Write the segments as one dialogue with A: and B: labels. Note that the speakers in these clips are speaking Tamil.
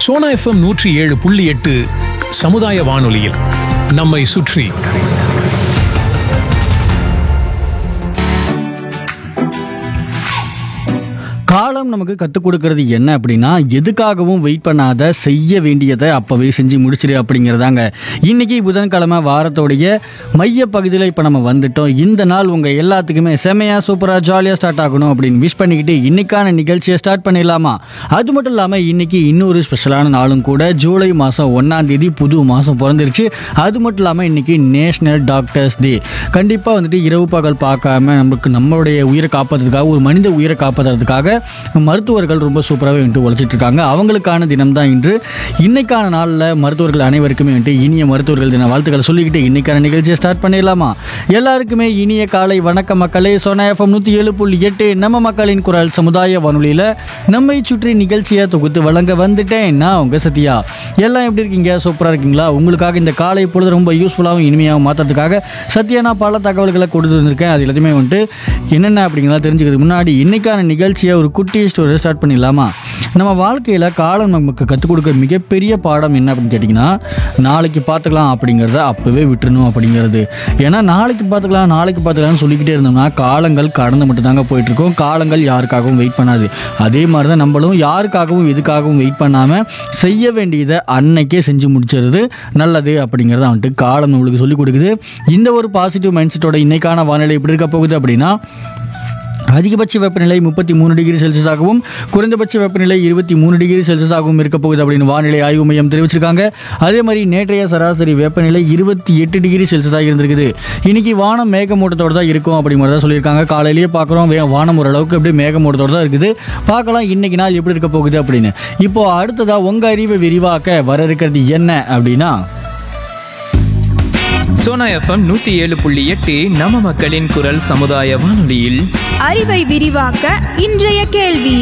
A: சோனா எஃப்எம் நூற்றி ஏழு புள்ளி எட்டு சமுதாய வானொலியில் நம்மை சுற்றி
B: காலம் நமக்கு கற்றுக் கொடுக்கறது என்ன அப்படின்னா எதுக்காகவும் வெயிட் பண்ணாத செய்ய வேண்டியதை அப்போவே செஞ்சு முடிச்சிரு அப்படிங்கிறதாங்க இன்னைக்கு புதன்கிழமை வாரத்தோடைய மைய பகுதியில் இப்போ நம்ம வந்துட்டோம் இந்த நாள் உங்கள் எல்லாத்துக்குமே செமையாக சூப்பராக ஜாலியாக ஸ்டார்ட் ஆகணும் அப்படின்னு விஷ் பண்ணிக்கிட்டு இன்னைக்கான நிகழ்ச்சியை ஸ்டார்ட் பண்ணிடலாமா அது மட்டும் இல்லாமல் இன்னைக்கு இன்னொரு ஸ்பெஷலான நாளும் கூட ஜூலை மாதம் ஒன்றாம் தேதி புது மாதம் பிறந்துருச்சு அது மட்டும் இல்லாமல் இன்னைக்கு நேஷனல் டாக்டர்ஸ் டே கண்டிப்பாக வந்துட்டு இரவு பகல் பார்க்காம நமக்கு நம்மளுடைய உயிரை காப்பாற்றுறதுக்காக ஒரு மனித உயிரை காப்பாற்றுறதுக்காக மருத்துவர்கள் ரொம்ப சூப்பராகவே வந்துட்டு உழைச்சிட்டு இருக்காங்க அவங்களுக்கான தினம் தான் இன்று இன்னைக்கான நாளில் மருத்துவர்கள் அனைவருக்குமே வந்துட்டு இனிய மருத்துவர்கள் தின வாழ்த்துக்களை சொல்லிக்கிட்டு இன்னைக்கான நிகழ்ச்சியை ஸ்டார்ட் பண்ணிடலாமா எல்லாருக்குமே இனிய காலை வணக்க மக்களே சோனா எஃப்எம் நூற்றி ஏழு புள்ளி எட்டு நம்ம மக்களின் குரல் சமுதாய வானொலியில் நம்மை சுற்றி நிகழ்ச்சியை தொகுத்து வழங்க வந்துட்டேன் நான் உங்க சத்யா எல்லாம் எப்படி இருக்கீங்க சூப்பராக இருக்கீங்களா உங்களுக்காக இந்த காலை பொழுது ரொம்ப யூஸ்ஃபுல்லாகவும் இனிமையாகவும் மாற்றுறதுக்காக சத்யா நான் பல தகவல்களை கொடுத்து வந்திருக்கேன் அது எல்லாத்தையுமே வந்துட்டு என்னென்ன அப்படிங்கிறத தெரிஞ்சுக்கிறதுக்கு முன்னாடி இன்னைக்கான நிகழ்ச்சியை ஒரு குட்டி ஸ்டோரி ஸ்டார்ட் பண்ணிடலாமா நம்ம வாழ்க்கையில் காலம் நமக்கு கற்றுக் கொடுக்க மிகப்பெரிய பாடம் என்ன அப்படின்னு கேட்டிங்கன்னா நாளைக்கு பார்த்துக்கலாம் அப்படிங்கிறத அப்போவே விட்டுறணும் அப்படிங்கிறது ஏன்னா நாளைக்கு பார்த்துக்கலாம் நாளைக்கு பார்த்துக்கலாம்னு சொல்லிக்கிட்டே இருந்தோம்னா காலங்கள் கடந்து மட்டும் தாங்க போயிட்டுருக்கோம் காலங்கள் யாருக்காகவும் வெயிட் பண்ணாது அதே மாதிரி தான் நம்மளும் யாருக்காகவும் எதுக்காகவும் வெயிட் பண்ணாமல் செய்ய வேண்டியதை அன்னைக்கே செஞ்சு முடிச்சிடுறது நல்லது அப்படிங்கிறத வந்துட்டு காலம் நம்மளுக்கு சொல்லிக் கொடுக்குது இந்த ஒரு பாசிட்டிவ் மைண்ட் செட்டோட இன்னைக்கான வானிலை எப்படி இருக்க போகுது அப்படின்னா அதிகபட்ச வெப்பநிலை முப்பத்தி மூணு டிகிரி செல்சியஸாகவும் குறைந்தபட்ச வெப்பநிலை இருபத்தி மூணு டிகிரி செல்சியஸாகவும் இருக்க போகுது அப்படின்னு வானிலை ஆய்வு மையம் தெரிவிச்சிருக்காங்க அதே மாதிரி நேற்றைய சராசரி வெப்பநிலை இருபத்தி எட்டு டிகிரி செல்சியஸாக இருந்திருக்குது இன்னைக்கு வானம் மேகமூட்டத்தோடு தான் இருக்கும் அப்படிங்கிற தான் சொல்லியிருக்காங்க காலையிலேயே பார்க்குறோம் வே- வானம் ஓரளவுக்கு அப்படியே மேகமூட்டத்தோடு தான் இருக்குது பார்க்கலாம் இன்னைக்கு நாள் எப்படி இருக்க போகுது அப்படின்னு இப்போ அடுத்ததா உங்க அறிவை விரிவாக்க வர இருக்கிறது என்ன அப்படின்னா
C: சோனா எஃப்எம் நூத்தி ஏழு புள்ளி எட்டு நம்ம மக்களின் குரல் சமுதாய வானொலியில்
D: அறிவை விரிவாக்க இன்றைய கேள்வி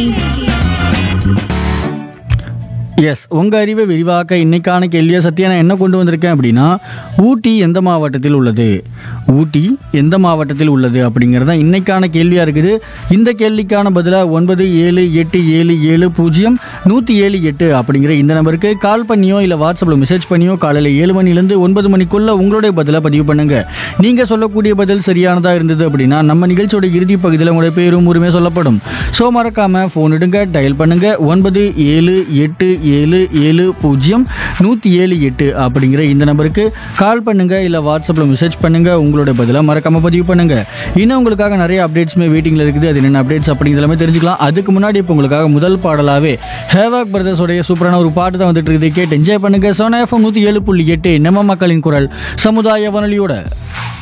B: எஸ் உங்கள் அறிவை விரிவாக்க இன்னைக்கான கேள்வியை சத்யா நான் என்ன கொண்டு வந்திருக்கேன் அப்படின்னா ஊட்டி எந்த மாவட்டத்தில் உள்ளது ஊட்டி எந்த மாவட்டத்தில் உள்ளது அப்படிங்கிறது தான் இன்னைக்கான கேள்வியாக இருக்குது இந்த கேள்விக்கான பதிலாக ஒன்பது ஏழு எட்டு ஏழு ஏழு பூஜ்ஜியம் நூற்றி ஏழு எட்டு அப்படிங்கிற இந்த நம்பருக்கு கால் பண்ணியோ இல்லை வாட்ஸ்அப்பில் மெசேஜ் பண்ணியோ காலையில் ஏழு மணிலேருந்து ஒன்பது மணிக்குள்ளே உங்களுடைய பதிலை பதிவு பண்ணுங்கள் நீங்கள் சொல்லக்கூடிய பதில் சரியானதாக இருந்தது அப்படின்னா நம்ம நிகழ்ச்சியோட இறுதி பகுதியில் உங்களுடைய பேரும் ஊருமே சொல்லப்படும் ஸோ மறக்காமல் ஃபோன் எடுங்க டயல் பண்ணுங்க ஒன்பது ஏழு எட்டு ஏழு ஏழு பூஜ்ஜியம் நூற்றி ஏழு எட்டு அப்படிங்கிற இந்த நம்பருக்கு கால் பண்ணுங்க இல்லை வாட்ஸ்அப்பில் மெசேஜ் பண்ணுங்க உங்களோட பதிலாக மறக்காம பதிவு பண்ணுங்க இன்னும் உங்களுக்காக நிறைய அப்டேட்ஸுமே வெயிட்டிங்கில் இருக்குது அது என்னென்ன அப்டேட்ஸ் அப்படிங்கிறது எல்லாமே தெரிஞ்சுக்கலாம் அதுக்கு முன்னாடி இப்போ உங்களுக்காக முதல் பாடலாவே ஹேவாக் பிரதர்ஸோடைய சூப்பரான ஒரு பாட்டு தான் வந்துட்டு இருக்குது கேட்டு என்ஜாய் பண்ணுங்க சோனா எஃப்எம் நூற்றி ஏழு புள்ளி எட்டு நம்ம மக்களின் குரல் சமுதாய வானொலியோட